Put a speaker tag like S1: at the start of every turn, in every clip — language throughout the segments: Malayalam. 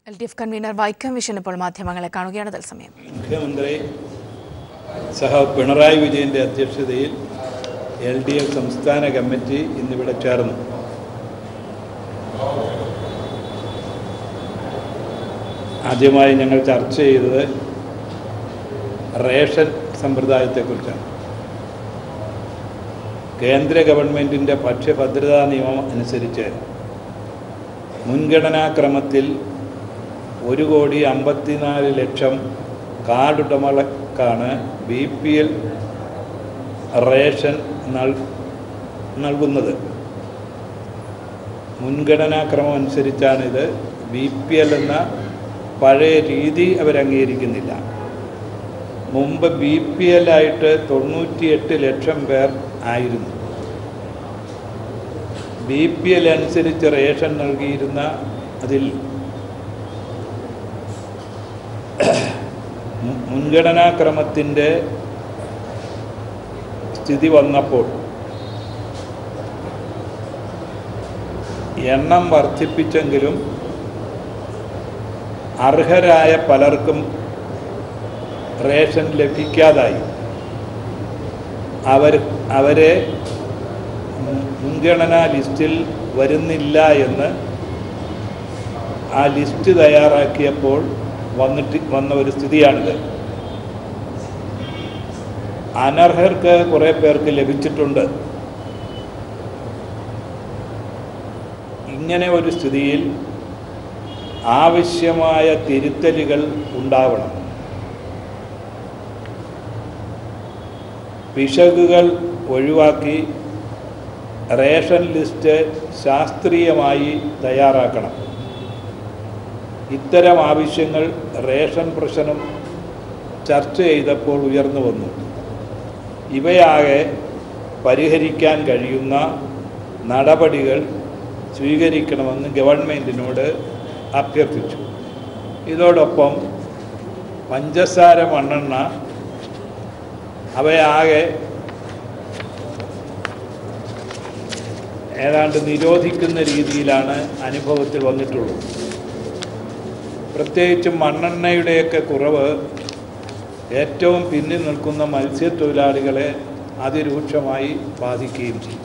S1: L D F convener Vaikom Viswan ഇപ്പോൾ മാധ്യമങ്ങളെ കാണുകയാണ് തത്സമയം
S2: മുഖ്യമന്ത്രി സഹ പിണറായി വിജയൻ്റെ അധ്യക്ഷതയിൽ എൽ ഡി എഫ് സംസ്ഥാന കമ്മിറ്റി ഇന്നിവിടെ ചേർന്നു ആദ്യമായി ഞങ്ങൾ ചർച്ച ചെയ്തത് റേഷൻ സമ്പ്രദായത്തെക്കുറിച്ചാണ് കേന്ദ്ര ഗവൺമെൻറ്റിൻ്റെ ഭക്ഷ്യഭദ്രതാ നിയമം അനുസരിച്ച് മുൻഗണനാക്രമത്തിൽ ഒരു കോടി അമ്പത്തിനാല് ലക്ഷം കാർഡുടമകൾക്കാണ് ബി പി എൽ റേഷൻ നൽ നൽകുന്നത് മുൻഗണനാക്രമം അനുസരിച്ചാണിത് ബി പി എൽ എന്ന പഴയ രീതി അവരംഗീകരിക്കുന്നില്ല മുമ്പ് ബി പി എൽ ആയിട്ട് തൊണ്ണൂറ്റിയെട്ട് ലക്ഷം പേർ ആയിരുന്നു ബി പി എൽ അനുസരിച്ച് റേഷൻ നൽകിയിരുന്ന അതിൽ മു- മുൻഗണനാക്രമത്തിൻ്റെ സ്ഥിതി വന്നപ്പോൾ എണ്ണം വർദ്ധിപ്പിച്ചെങ്കിലും അർഹരായ പലർക്കും റേഷൻ ലഭിക്കാതായി അവർ അവരെ മു- മുൻഗണനാ ലിസ്റ്റിൽ വരുന്നില്ല എന്ന് ആ ലിസ്റ്റ് തയ്യാറാക്കിയപ്പോൾ വന്നിട്ട് വന്ന ഒരു സ്ഥിതിയാണിത് അനർഹർക്ക് കുറേ പേർക്ക് ലഭിച്ചിട്ടുണ്ട് ഇങ്ങനെ ഒരു സ്ഥിതിയിൽ ആവശ്യമായ തിരുത്തലുകൾ ഉണ്ടാവണം പിശകുകൾ ഒഴിവാക്കി റേഷൻ ലിസ്റ്റ് ശാസ്ത്രീയമായി തയ്യാറാക്കണം ഇത്തരം ആവശ്യങ്ങൾ റേഷൻ പ്രശ്നം ചർച്ച ചെയ്തപ്പോൾ ഉയർന്നു വന്നു ഇവയാകെ പരിഹരിക്കാൻ കഴിയുന്ന നടപടികൾ സ്വീകരിക്കണമെന്ന് ഗവൺമെൻറ്റിനോട് അഭ്യർത്ഥിച്ചു ഇതോടൊപ്പം പഞ്ചസാര മണ്ണെണ്ണ അവയാകെ ഏതാണ്ട് നിരോധിക്കുന്ന രീതിയിലാണ് അനുഭവത്തിൽ വന്നിട്ടുള്ളത് പ്രത്യേകിച്ചും മണ്ണെണ്ണയുടെയൊക്കെ കുറവ് ഏറ്റവും പിന്നിൽ നിൽക്കുന്ന മത്സ്യത്തൊഴിലാളികളെ അതിരൂക്ഷമായി ബാധിക്കുകയും ചെയ്യും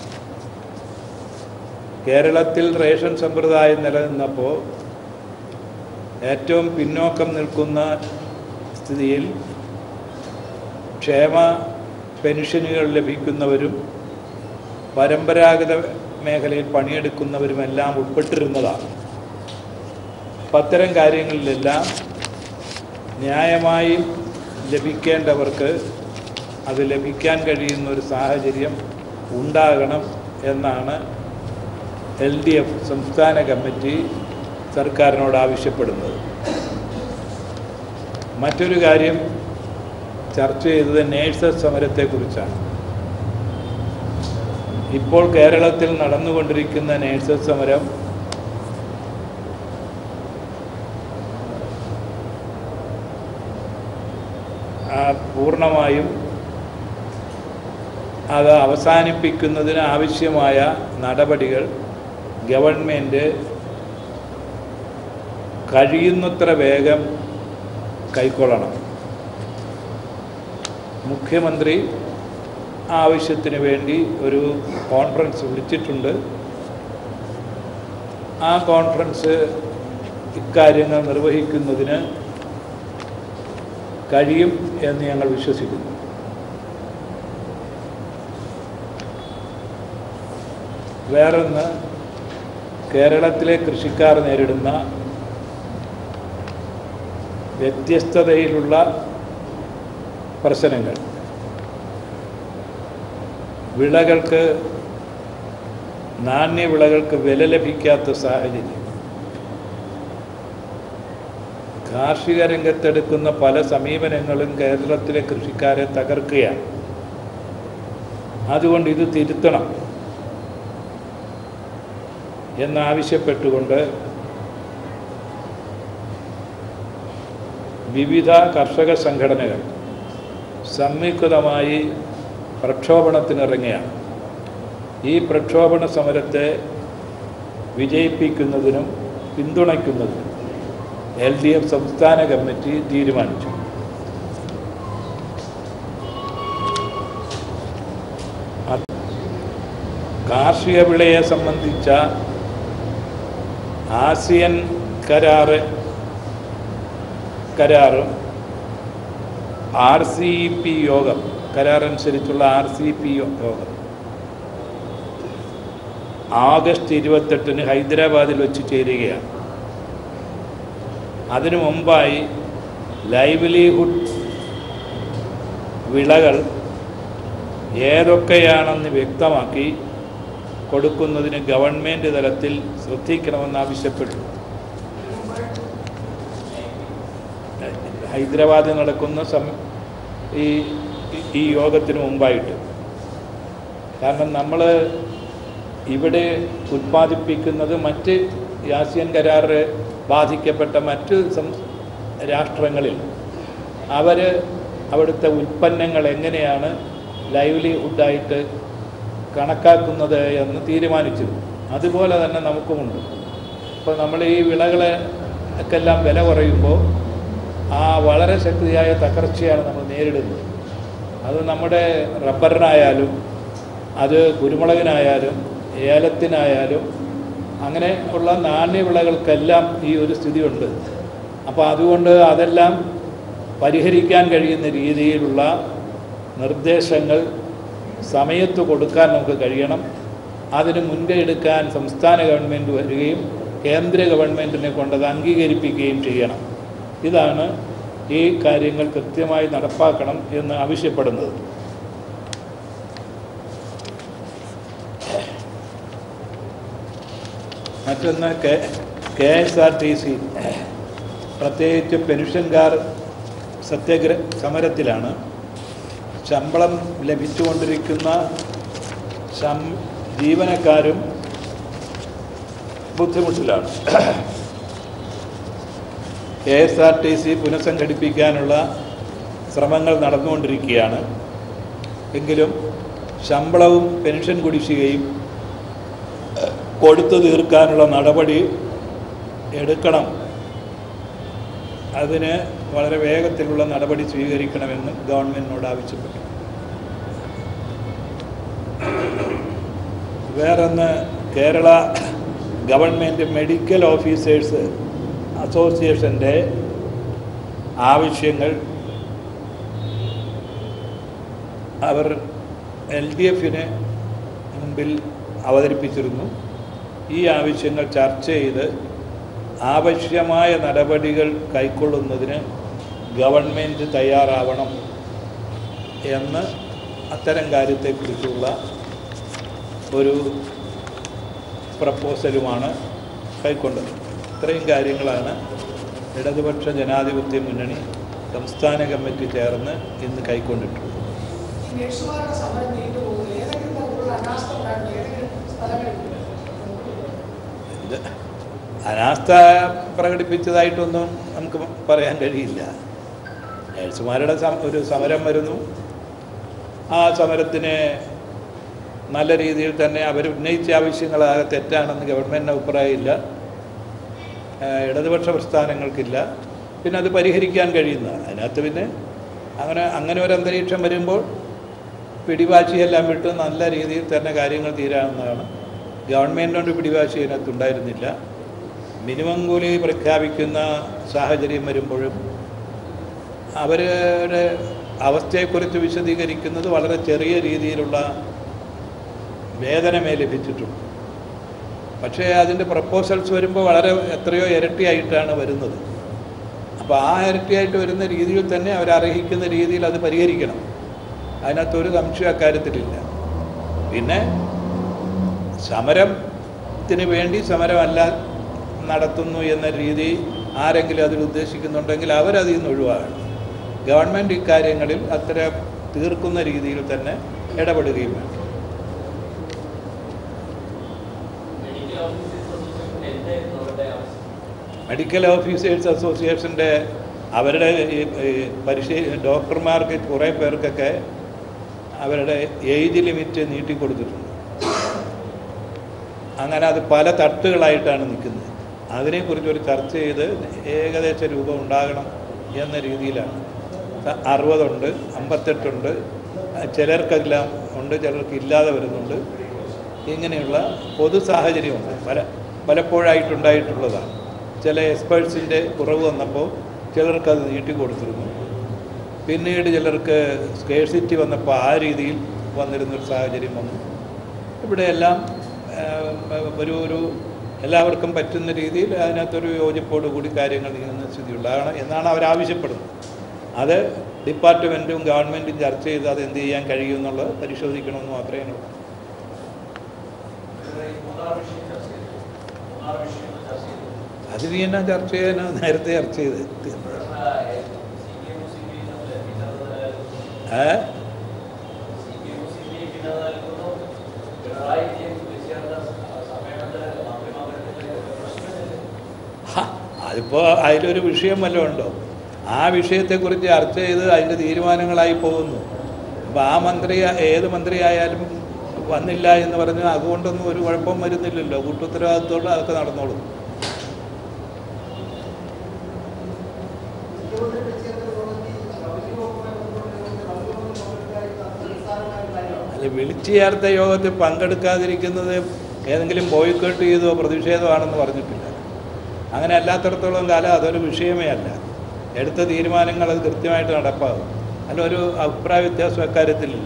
S2: കേരളത്തിൽ റേഷൻ സമ്പ്രദായം നിലനിന്നപ്പോൾ ഏറ്റവും പിന്നോക്കം നിൽക്കുന്ന സ്ഥിതിയിൽ ക്ഷേമ പെൻഷനുകൾ ലഭിക്കുന്നവരും പരമ്പരാഗത മേഖലയിൽ പണിയെടുക്കുന്നവരുമെല്ലാം ഉൾപ്പെട്ടിരുന്നതാണ് അപ്പം അത്തരം കാര്യങ്ങളിലെല്ലാം ന്യായമായി ലഭിക്കേണ്ടവർക്ക് അത് ലഭിക്കാൻ കഴിയുന്ന ഒരു സാഹചര്യം ഉണ്ടാകണം എന്നാണ് എൽ ഡി എഫ് സംസ്ഥാന കമ്മിറ്റി സർക്കാരിനോട് ആവശ്യപ്പെടുന്നത് മറ്റൊരു കാര്യം ചർച്ച ചെയ്തത് നേഴ്സസ് സമരത്തെക്കുറിച്ചാണ് ഇപ്പോൾ കേരളത്തിൽ നടന്നുകൊണ്ടിരിക്കുന്ന നേഴ്സസ് സമരം ആ, പൂർണ്ണമായും അത് അവസാനിപ്പിക്കുന്നതിന് ആവശ്യമായ നടപടികൾ ഗവൺമെൻറ് കഴിയുന്നത്ര വേഗം കൈക്കൊള്ളണം മുഖ്യമന്ത്രി ആവശ്യത്തിന് വേണ്ടി ഒരു കോൺഫറൻസ് വിളിച്ചിട്ടുണ്ട് ആ കോൺഫറൻസ് ഇക്കാര്യങ്ങൾ നിർവഹിക്കുന്നതിന് കഴിയും എന്ന് ഞങ്ങൾ വിശ്വസിക്കുന്നു വേറൊന്ന് കേരളത്തിലെ കൃഷിക്കാർ നേരിടുന്ന വ്യത്യസ്തതയിലുള്ള പ്രശ്നങ്ങൾ വിളകൾക്ക് നാണ്യവിളകൾക്ക് വില ലഭിക്കാത്ത സാഹചര്യം കാർഷിക രംഗത്തെടുക്കുന്ന പല സമീപനങ്ങളും കേരളത്തിലെ കൃഷിക്കാരെ തകർക്കുകയാണ് അതുകൊണ്ട് ഇത് തിരുത്തണം എന്നാവശ്യപ്പെട്ടുകൊണ്ട് വിവിധ കർഷക സംഘടനകൾ സംയുക്തമായി പ്രക്ഷോഭണത്തിനിറങ്ങിയാണ് ഈ പ്രക്ഷോഭണ സമരത്തെ വിജയിപ്പിക്കുന്നതിനും പിന്തുണയ്ക്കുന്നതിനും എൽ ഡി എഫ് സംസ്ഥാന കമ്മിറ്റി തീരുമാനിച്ചു അത് കാർഷിക വിളയെ സംബന്ധിച്ച ആസിയൻ കരാറ് കരാറും ആർ സി പി യോഗം കരാറനുസരിച്ചുള്ള ആർ സി പി യോഗം ആഗസ്റ്റ് ഇരുപത്തെട്ടിന് ഹൈദരാബാദിൽ വെച്ച് ചേരുകയാണ് അതിനു മുമ്പായി ലൈവ്ലിഹുഡ് വിളകൾ ഏതൊക്കെയാണെന്ന് വ്യക്തമാക്കി കൊടുക്കുന്നതിന് ഗവൺമെൻറ് തലത്തിൽ ശ്രദ്ധിക്കണമെന്ന് ആവശ്യപ്പെട്ടു ഹൈദരാബാദിൽ നടക്കുന്ന സം ഈ ഈ യോഗത്തിന് മുമ്പായിട്ട് കാരണം നമ്മൾ ഇവിടെ ഉത്പാദിപ്പിക്കുന്നത് മറ്റ് ആസിയൻ കരാറ് ബാധിക്കപ്പെട്ട മറ്റ് സം രാഷ്ട്രങ്ങളിൽ അവർ അവിടുത്തെ ഉൽപ്പന്നങ്ങൾ എങ്ങനെയാണ് ലൈവ്ലിഹുഡായിട്ട് കണക്കാക്കുന്നത് എന്ന് തീരുമാനിച്ചത് അതുപോലെ തന്നെ നമുക്കുമുണ്ട് ഇപ്പോൾ നമ്മൾ ഈ വിളകളെല്ലാം വില കുറയുമ്പോൾ ആ വളരെ ശക്തിയായ തകർച്ചയാണ് നമ്മൾ നേരിടുന്നത് അത് നമ്മുടെ റബ്ബറിനായാലും അത് കുരുമുളകിനായാലും ഏലത്തിനായാലും അങ്ങനെ ഉള്ള നാണ്യവിളകൾക്കെല്ലാം ഈ ഒരു സ്ഥിതിയുണ്ട് അപ്പോൾ അതുകൊണ്ട് അതെല്ലാം പരിഹരിക്കാൻ കഴിയുന്ന രീതിയിലുള്ള നിർദ്ദേശങ്ങൾ സമയത്ത് കൊടുക്കാൻ നമുക്ക് കഴിയണം അതിന് മുൻകൈ എടുക്കാൻ സംസ്ഥാന ഗവൺമെൻറ് വരികയും കേന്ദ്ര ഗവൺമെൻറ്റിനെ കൊണ്ടത് അംഗീകരിപ്പിക്കുകയും ചെയ്യണം ഇതാണ് ഈ കാര്യങ്ങൾ കൃത്യമായി നടപ്പാക്കണം എന്ന് ആവശ്യപ്പെടുന്നത് മറ്റൊന്ന് K K S R T C പ്രത്യേകിച്ച് പെൻഷൻകാർ സത്യാഗ്രഹ സമരത്തിലാണ് ശമ്പളം ലഭിച്ചുകൊണ്ടിരിക്കുന്ന ശം ജീവനക്കാരും ബുദ്ധിമുട്ടിലാണ് K S R T C പുനഃസംഘടിപ്പിക്കാനുള്ള ശ്രമങ്ങൾ നടന്നുകൊണ്ടിരിക്കുകയാണ് എങ്കിലും ശമ്പളവും പെൻഷൻ കുടിശ്ശികയും കൊടുത്തു തീർക്കാനുള്ള നടപടി എടുക്കണം അതിന് വളരെ വേഗത്തിലുള്ള നടപടി സ്വീകരിക്കണമെന്ന് ഗവൺമെൻറ്റിനോട് ആവശ്യപ്പെട്ടു വേറൊന്ന് കേരള ഗവൺമെൻറ് മെഡിക്കൽ ഓഫീസേഴ്സ് അസോസിയേഷൻ്റെ ആവശ്യങ്ങൾ അവർ എൽ ഡി എഫിന് മുമ്പിൽ അവതരിപ്പിച്ചിരുന്നു ഈ ആവശ്യങ്ങൾ ചർച്ച ചെയ്ത് ആവശ്യമായ നടപടികൾ കൈക്കൊള്ളുന്നതിന് ഗവൺമെൻറ് തയ്യാറാവണം എന്ന് അത്തരം കാര്യത്തെക്കുറിച്ചുള്ള ഒരു പ്രപ്പോസലുമാണ് കൈക്കൊണ്ടത് ഇത്രയും കാര്യങ്ങളാണ് ഇടതുപക്ഷ ജനാധിപത്യ മുന്നണി സംസ്ഥാന കമ്മിറ്റി ചേർന്ന് ഇന്ന് കൈക്കൊണ്ടിട്ടുള്ളത്
S3: നഴ്സുമാരുടെ സമരം നീണ്ടുപോകുന്നത് ഏതെങ്കിലും തരത്തിലുള്ള അനാസ്ഥ ഉണ്ടായിരുന്നു ഏതെങ്കിലും സ്ഥലങ്ങളിൽ
S2: ഇത് അനാസ്ഥ പ്രകടിപ്പിച്ചതായിട്ടൊന്നും നമുക്ക് പറയാൻ കഴിയില്ല നേഴ്സുമാരുടെ സം- ഒരു സമരം വരുന്നു ആ സമരത്തിന് നല്ല രീതിയിൽ തന്നെ അവർ ഉന്നയിച്ച ആവശ്യങ്ങളാകെ തെറ്റാണെന്ന് ഗവൺമെൻറ്റിന് അഭിപ്രായമില്ല ഏഹ് ഇടതുപക്ഷ പ്രസ്ഥാനങ്ങൾക്കില്ല പിന്നെ അത് പരിഹരിക്കാൻ കഴിയുന്ന അതിനകത്ത് പിന്നെ അങ്ങനെ അങ്ങനെ ഒരു അന്തരീക്ഷം വരുമ്പോൾ പിടിവാശിയെല്ലാം വിട്ട് നല്ല രീതിയിൽ തന്നെ കാര്യങ്ങൾ തീരാവുന്നതാണ് ഗവൺമെൻറ്റിനോട് പിടിവാശി അതിനകത്ത് ഉണ്ടായിരുന്നില്ല മിനിമം കൂലി പ്രഖ്യാപിക്കുന്ന സാഹചര്യം വരുമ്പോഴും അവരുടെ അവസ്ഥയെക്കുറിച്ച് വിശദീകരിക്കുന്നത് വളരെ ചെറിയ രീതിയിലുള്ള വേതനമേ ലഭിച്ചിട്ടുള്ളൂ പക്ഷേ അതിൻ്റെ പ്രപ്പോസൽസ് വരുമ്പോൾ വളരെ എത്രയോ ഇരട്ടിയായിട്ടാണ് വരുന്നത് അപ്പോൾ ആ ഇരട്ടിയായിട്ട് വരുന്ന രീതിയിൽ തന്നെ അവരർഹിക്കുന്ന രീതിയിൽ അത് പരിഹരിക്കണം അതിനകത്തൊരു സംശയം അക്കാര്യത്തിലില്ല പിന്നെ സമരത്തിന് വേണ്ടി സമരമല്ല നടത്തുന്നു എന്ന രീതി ആരെങ്കിലും അതിൽ ഉദ്ദേശിക്കുന്നുണ്ടെങ്കിൽ അവരതിൽ നിന്ന് ഒഴിവാകണം ഗവൺമെൻറ് ഇക്കാര്യങ്ങളിൽ അത്തരം തീർക്കുന്ന രീതിയിൽ തന്നെ ഇടപെടുകയും വേണം മെഡിക്കൽ ഓഫീസേഴ്സ് അസോസിയേഷൻ്റെ അവരുടെ ഈ ഈ പരിശീ ഡോക്ടർമാർക്ക് കുറേ പേർക്കൊക്കെ അവരുടെ ഏജ് ലിമിറ്റ് നീട്ടിക്കൊടുത്തിട്ടുണ്ട് അങ്ങനെ അത് പല തട്ടുകളായിട്ടാണ് നിൽക്കുന്നത് അതിനെക്കുറിച്ച് ഒരു ചർച്ച ചെയ്ത് ഏകദേശ രൂപം ഉണ്ടാകണം എന്ന രീതിയിലാണ് സ- അറുപതുണ്ട് അമ്പത്തെട്ടുണ്ട് ചിലർക്കെല്ലാം ഉണ്ട് ചിലർക്ക് ഇല്ലാതെ വരുന്നുണ്ട് ഇങ്ങനെയുള്ള പൊതു സാഹചര്യമുണ്ട് പല പലപ്പോഴായിട്ടുണ്ടായിട്ടുള്ളതാണ് ചില എക്സ്പേർട്സിൻ്റെ കുറവ് വന്നപ്പോൾ ചിലർക്കത് നീട്ടിക്കൊടുത്തിരുന്നു പിന്നീട് ചിലർക്ക് സ്കേഴ്സിറ്റി വന്നപ്പോൾ ആ രീതിയിൽ വന്നിരുന്നൊരു സാഹചര്യം വന്നു ഇവിടെയെല്ലാം ആ, ഒരു ഒരു എല്ലാവർക്കും പറ്റുന്ന രീതിയിൽ അതിനകത്തൊരു യോജിപ്പോടു കൂടി കാര്യങ്ങൾ നീങ്ങുന്ന സ്ഥിതിയുള്ളതാണ് എന്നാണ് അവർ ആവശ്യപ്പെടുന്നത് അത് ഡിപ്പാർട്ട്മെൻറ്റും ഗവൺമെൻറ്റും ചർച്ച ചെയ്ത് അത് എന്ത് ചെയ്യാൻ കഴിയുമെന്നുള്ളത് പരിശോധിക്കണമെന്ന് മാത്രമേ ഉള്ളൂ അത് നീ എന്നാ ചർച്ച ചെയ്യാനോ നേരത്തെ ചർച്ച ചെയ്ത് ഏ ഹ, അതിപ്പോ അതിലൊരു വിഷയം വല്ലതും ഉണ്ടോ ആ വിഷയത്തെക്കുറിച്ച് ചർച്ച ചെയ്ത് അതിൻ്റെ തീരുമാനങ്ങളായി പോകുന്നു അപ്പോൾ ആ മന്ത്രി ഏത് മന്ത്രിയായാലും വന്നില്ല എന്ന് പറഞ്ഞ് അതുകൊണ്ടൊന്നും ഒരു കുഴപ്പം വരുന്നില്ലല്ലോ കൂട്ടുത്തരവാദിത്തോടെ അതൊക്കെ നടന്നോളും
S3: മുഖ്യമന്ത്രി വിളിച്ചേർത്ത യോഗത്തിൽ റവന്യൂ വകുപ്പുമായി ബന്ധപ്പെട്ട് റവന്യൂ വകുപ്പ് പങ്കെടുക്കാതിരുന്നത് നിസ്സാരമായ ഒരു കാര്യമാണ്
S2: അല്ല വിളിച്ചു ചേർത്ത യോഗത്തിൽ പങ്കെടുക്കാതിരിക്കുന്നത് ഏതെങ്കിലും ബോയ്ക്കോട്ട് ചെയ്തോ പ്രതിഷേധമാണെന്ന് പറഞ്ഞിട്ടില്ല അങ്ങനെ അല്ലാത്തടത്തോളം കാലം അതൊരു വിഷയമേ അല്ല എടുത്ത തീരുമാനങ്ങൾ അത് കൃത്യമായിട്ട് നടപ്പാകും അല്ല ഒരു അഭിപ്രായ വ്യത്യാസം അക്കാര്യത്തിലില്ല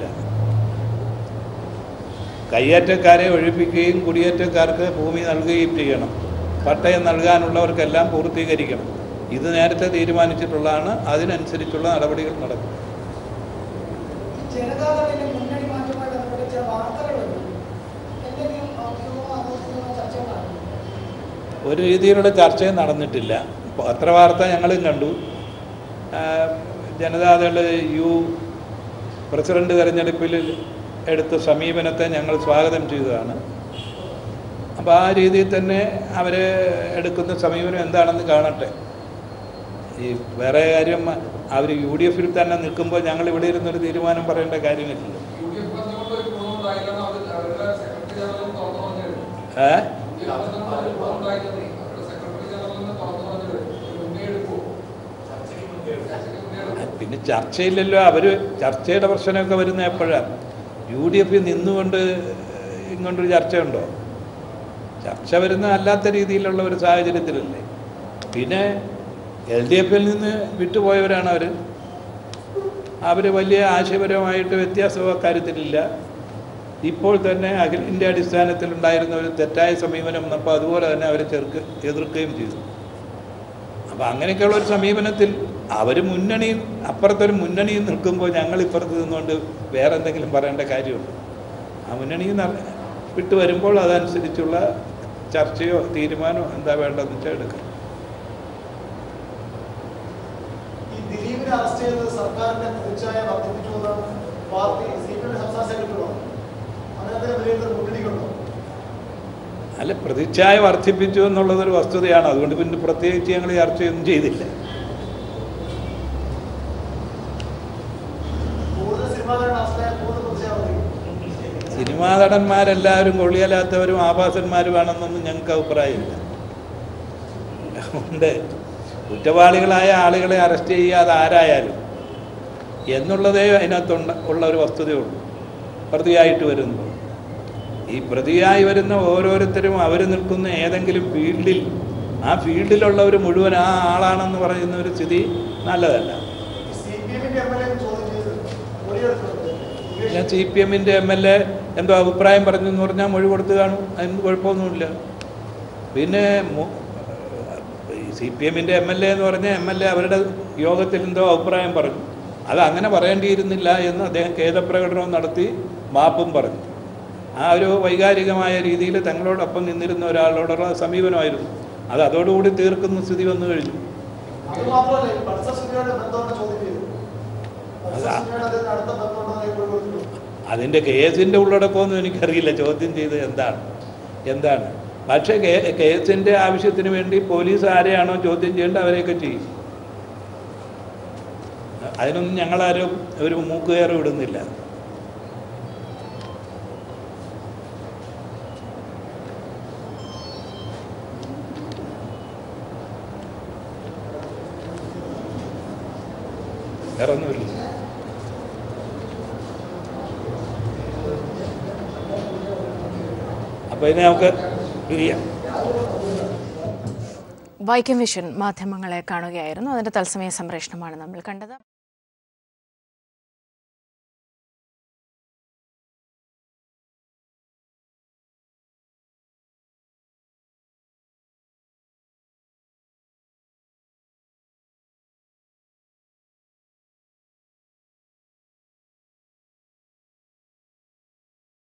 S2: കയ്യേറ്റക്കാരെ ഒഴിപ്പിക്കുകയും കുടിയേറ്റക്കാർക്ക് ഭൂമി നൽകുകയും ചെയ്യണം പട്ടയം നൽകാനുള്ളവർക്കെല്ലാം പൂർത്തീകരിക്കണം ഇത് നേരത്തെ തീരുമാനിച്ചിട്ടുള്ളതാണ് അതിനനുസരിച്ചുള്ള നടപടികൾ നടക്കും
S3: ജനതാദളിന്റെ മുന്നണി മാറ്റവുമായി ബന്ധപ്പെട്ട് ചില വാർത്തകളുണ്ട് എന്തെങ്കിലും ഔദ്യോഗികമോ അനൗദ്യോഗികമോ ചർച്ചകളാണ്
S2: ഒരു രീതിയിലുള്ള ചർച്ചയും നടന്നിട്ടില്ല പത്രവാർത്ത ഞങ്ങളും കണ്ടു ആ, ജനതാദൾ യു പ്രസിഡന്റ് തെരഞ്ഞെടുപ്പിൽ എടുത്ത സമീപനത്തെ ഞങ്ങൾ സ്വാഗതം ചെയ്തതാണ് അപ്പോൾ ആ രീതിയിൽ തന്നെ അവർ എടുക്കുന്ന സമീപനം എന്താണെന്ന് കാണട്ടെ ഈ വേറെ കാര്യം അവർ യു ഡി എഫിൽ തന്നെ നിൽക്കുമ്പോൾ ഞങ്ങൾ ഇവിടെ ഇരുന്നൊരു തീരുമാനം പറയേണ്ട കാര്യമില്ലല്ലോ
S4: യു ഡി എഫ് ബന്ധുക്കൊണ്ട് ഒരു ഗുണമുണ്ടായില്ലെന്ന് അവർ അവരുടെ സെക്രട്ടറി ജനറലും തുറന്നു പറഞ്ഞത്
S2: ഏ
S4: യു ഡി എഫ് ബന്ധുക്കൊണ്ട് ഒരു ഗുണമുണ്ടായില്ലെന്ന് അവരുടെ സെക്രട്ടറി ജനറലിന് തുറന്നു പറഞ്ഞത് ഒരു മുന്നേ എടുക്കുമോ ചർച്ചയ്ക്ക് മുന്നേ എടുക്കുമോ
S2: പിന്നെ ചർച്ചയില്ലല്ലോ അവർ ചർച്ചയുടെ പ്രശ്നമൊക്കെ വരുന്ന എപ്പോഴാണ് യു ഡി എഫിൽ നിന്നുകൊണ്ട് ഇങ്ങോട്ടൊരു ചർച്ചയുണ്ടോ ചർച്ച വരുന്ന അല്ലാത്ത രീതിയിലുള്ള ഒരു സാഹചര്യത്തിലല്ലേ പിന്നെ എൽ ഡി എഫിൽ നിന്ന് വിട്ടുപോയവരാണ് അവർ അവർ വലിയ ആശയപരമായിട്ട് വ്യത്യാസം അക്കാര്യത്തിലില്ല ഇപ്പോൾ തന്നെ അഖിലിൻ്റെ അടിസ്ഥാനത്തിലുണ്ടായിരുന്ന ഒരു തെറ്റായ സമീപനം വന്നപ്പോൾ അതുപോലെ തന്നെ അവർ ചെറുക്ക് എതിർക്കുകയും ചെയ്തു അപ്പം അങ്ങനെയൊക്കെയുള്ള ഒരു സമീപനത്തിൽ അവർ മുന്നണിയും അപ്പുറത്തൊരു മുന്നണിയും നിൽക്കുമ്പോൾ ഞങ്ങൾ ഇപ്പുറത്ത് നിന്നുകൊണ്ട് വേറെ എന്തെങ്കിലും പറയേണ്ട കാര്യമുണ്ട് ആ മുന്നണിയിൽ നിന്ന് വിട്ടു വരുമ്പോൾ അതനുസരിച്ചുള്ള ചർച്ചയോ തീരുമാനമോ എന്താ വേണ്ടതെന്ന് വെച്ചാൽ എടുക്കാം
S3: ഈ ദിലീപിനെ അറസ്റ്റ് ചെയ്തത് സർക്കാരിന്റെ പ്രതിച്ഛായ വർദ്ധിപ്പിച്ചുവെന്നാണ് പാർട്ടി സി പി എം സംസ്ഥാന സെക്രട്ടറി പറഞ്ഞു അതിനകത്ത് വിലയിരുത്തൽ മുന്നണിക്കുണ്ടോ
S2: അല്ല പ്രതിച്ഛായ വർദ്ധിപ്പിച്ചു എന്നുള്ളതൊരു വസ്തുതയാണ് അതുകൊണ്ട് പിന്നെ പ്രത്യേകിച്ച് ഞങ്ങൾ ചർച്ചയൊന്നും ചെയ്തില്ല
S3: കൂടുതൽ സിനിമാകാരൻ അറസ്റ്റായ കൂടുതൽ പ്രതിച്ഛായ വർദ്ധിക്കും
S2: സിനിമാ നടന്മാരെല്ലാവരും കൊള്ളിയലാത്തവരും ആഭാസന്മാരുമാണെന്നൊന്നും ഞങ്ങൾക്ക് അഭിപ്രായമില്ല അതുകൊണ്ട് കുറ്റവാളികളായ ആളുകളെ അറസ്റ്റ് ചെയ്യാതെ ആരായാലും എന്നുള്ളതേ അതിനകത്തുണ്ട് ഉള്ള ഒരു വസ്തുതയുള്ളൂ പ്രതിയായിട്ട് വരുന്നു ഈ പ്രതിയായി വരുന്ന ഓരോരുത്തരും അവർ നിൽക്കുന്ന ഏതെങ്കിലും ഫീൽഡിൽ ആ ഫീൽഡിലുള്ളവർ മുഴുവൻ ആ ആളാണെന്ന് പറയുന്ന ഒരു സ്ഥിതി നല്ലതല്ല
S3: സി പി എമ്മിന്റെ എം എൽ എ ചോദ്യം ചെയ്ത് മൊഴിയെടുത്തിട്ടുണ്ട്
S2: ഞാൻ സി പി എമ്മിൻ്റെ എം എൽ എ എന്തോ അഭിപ്രായം പറഞ്ഞു എന്ന് പറഞ്ഞാൽ മൊഴി കൊടുത്ത് കാണും അതിന് കുഴപ്പമൊന്നുമില്ല പിന്നെ സി പി എമ്മിൻ്റെ എം എൽ എ എന്ന് പറഞ്ഞാൽ എം എൽ എ അവരുടെ യോഗത്തിൽ എന്തോ അഭിപ്രായം പറഞ്ഞു അത് അങ്ങനെ പറയേണ്ടിയിരുന്നില്ല എന്ന് അദ്ദേഹം ഖേദപ്രകടനവും നടത്തി മാപ്പും പറഞ്ഞു ആ ഒരു വൈകാരികമായ രീതിയിൽ തങ്ങളോടൊപ്പം നിന്നിരുന്ന ഒരാളോടുള്ള സമീപനമായിരുന്നു അത് അതോടുകൂടി തീർക്കുന്ന സ്ഥിതി വന്നു കഴിഞ്ഞു
S3: അത് മാത്രമല്ല ഈ ബത്സ സുനിയുടെ ബന്ധമാണ് ചോദ്യം ചെയ്തത് ബത്സ
S2: അതാ.
S3: സുനിയുടെ അദ്ദേഹത്തിന് അടുത്ത ബന്ധമുണ്ടെന്ന് ഇപ്പോൾ കൊടുത്തിട്ടുണ്ട്
S2: അതിൻ്റെ കേസിൻ്റെ ഉള്ളടക്കമൊന്നും എനിക്കറിയില്ല ചോദ്യം ചെയ്തത് എന്താണ് എന്താണ് പക്ഷേ കേ കേസിൻ്റെ ആവശ്യത്തിന് വേണ്ടി പോലീസ് ആരെയാണോ ചോദ്യം ചെയ്യേണ്ടത് അവരെയൊക്കെ ചെയ്യും അതിനൊന്നും ഞങ്ങളാരും ഒരു മൂക്കുകയറ് വിടുന്നില്ല വേറെ ഒന്നുമില്ല അപ്പോൾ ഇതിനെ നമുക്ക് പിരിയാം
S1: വൈക്കം വിഷൻ മാധ്യമങ്ങളെ കാണുകയായിരുന്നു അതിന്റെ തത്സമയ സംപ്രേഷണമാണ് നമ്മൾ കണ്ടത്